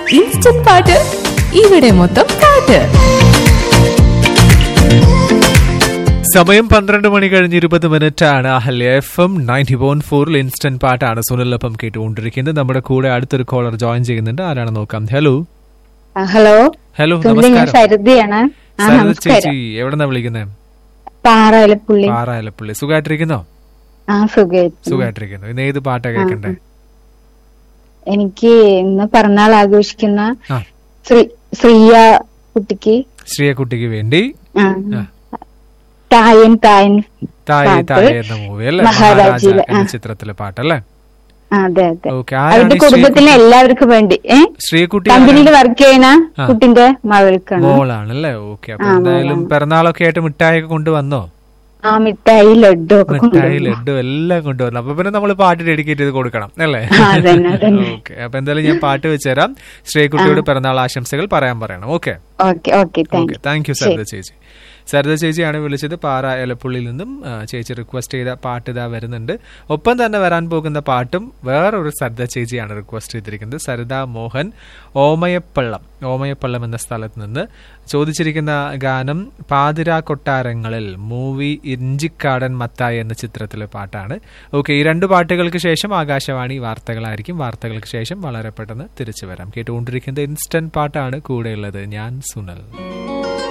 Instant പാട്ട് ഇവിടെ മൊത്തം പാട്ട് സമയം പന്ത്രണ്ട് മണി കഴിഞ്ഞ് ഇരുപത് മിനിറ്റ് ആണ് Ahalya F M ninety point ഫോറിൽ ഇൻസ്റ്റന്റ് പാട്ടാണ് സുനിലൊപ്പം കേട്ടുകൊണ്ടിരിക്കുന്നത് നമ്മുടെ കൂടെ അടുത്തൊരു കോളർ ജോയിൻ ചെയ്യുന്നുണ്ട് ആരാണ് നോക്കാം ഹലോ ആ, ഹലോ ഹലോ സുനിൽ ഞാൻ നമസ്കാരം സരിതയാണ് ആ സരിത നമസ്കാരം ചേച്ചി എവിടെന്നാ വിളിക്കുന്നത് പാറയിലപ്പുള്ളി പാറായലപ്പള്ളി സുഖമായിട്ടിരിക്കുന്നോ ആ സുഖമായിട്ട് സുഖമായിട്ടിരിക്കുന്നു ഇന്ന് ഏത് പാട്ടാ കേൾക്കണ്ടേ എനിക്ക് ഇന്ന് പിറന്നാൾ ആഘോഷിക്കുന്ന ആ ശ്രീ ശ്രീയ കുട്ടിക്ക് ശ്രീയക്കുട്ടിക്ക് വേണ്ടി ആ, ആ. തായൻ തായൻ തായേ പാട്ട്. തായേ എന്ന മൂവി അല്ലേ മഹാരാജയിലെ, മഹാരാജ എന്ന ആ. ചിത്രത്തിലെ പാട്ടല്ലേ ആ, അതെ അതെ ഓക്കെ അവരുടെ ആരാണ് ഈ കുടുംബത്തിലെ എല്ലാവർക്കും വേണ്ടി ഏ ശ്രീകുട്ടി കമ്പനിയിൽ വർക്ക് ചെയ്യുന്ന ആ. കുട്ടിന്റെ മകൾക്കാണ് മോളാണല്ലേ ഓക്കെ അപ്പൊ ആ, എന്തായാലും മോളാണ്. പിറന്നാളൊക്കെ ആയിട്ട് മിഠായി ഒക്കെ കൊണ്ടുവന്നോ ആ മിഠായി ലഡു ഒക്കെ മിഠായി കൊണ്ടുവന്നു ലഡു എല്ലാം കൊണ്ടുവരണം അപ്പൊ പിന്നെ നമ്മൾ പാട്ട് ഡെഡിക്കേറ്റ് ചെയ്ത് കൊടുക്കണം അല്ലേ ആ, അതന്നെ, അതന്നെ. ഓക്കെ അപ്പൊ എന്തായാലും ഞാൻ പാട്ട് വെച്ചുതരാം ശ്രീകുട്ടിയോട് പിറന്നാൾ ആശംസകൾ പറയാൻ പറയണം okay okay okay thank okay thank you Saritha ചേച്ചി സരിത ചേച്ചിയാണ് വിളിച്ചത് പാറ എലപ്പുള്ളിയിൽ നിന്നും ആ, ചേച്ചി റിക്വസ്റ്റ് ചെയ്ത പാട്ട് ഇതാ വരുന്നുണ്ട് ഒപ്പം തന്നെ വരാൻ പോകുന്ന പാട്ടും വേറൊരു സരിത ചേച്ചിയാണ് റിക്വസ്റ്റ് ചെയ്തിരിക്കുന്നത് സരിത മോഹൻ ഓമയപ്പള്ളം ഓമയപ്പള്ളം എന്ന സ്ഥലത്ത് നിന്ന് ചോദിച്ചിരിക്കുന്ന ഗാനം പാതിര കൊട്ടാരങ്ങളിൽ മൂവി ഇഞ്ചിക്കാടൻ മത്തായി എന്ന ചിത്രത്തിലെ പാട്ടാണ് ഓക്കെ ഈ രണ്ട് പാട്ടുകൾക്ക് ശേഷം ആകാശവാണി വാർത്തകളായിരിക്കും വാർത്തകൾക്ക് ശേഷം വളരെ പെട്ടെന്ന് തിരിച്ചു വരാം കേട്ടുകൊണ്ടിരിക്കുന്നത് ഇൻസ്റ്റന്റ് പാട്ടാണ് കൂടെയുള്ളത് ഞാൻ സുനൽ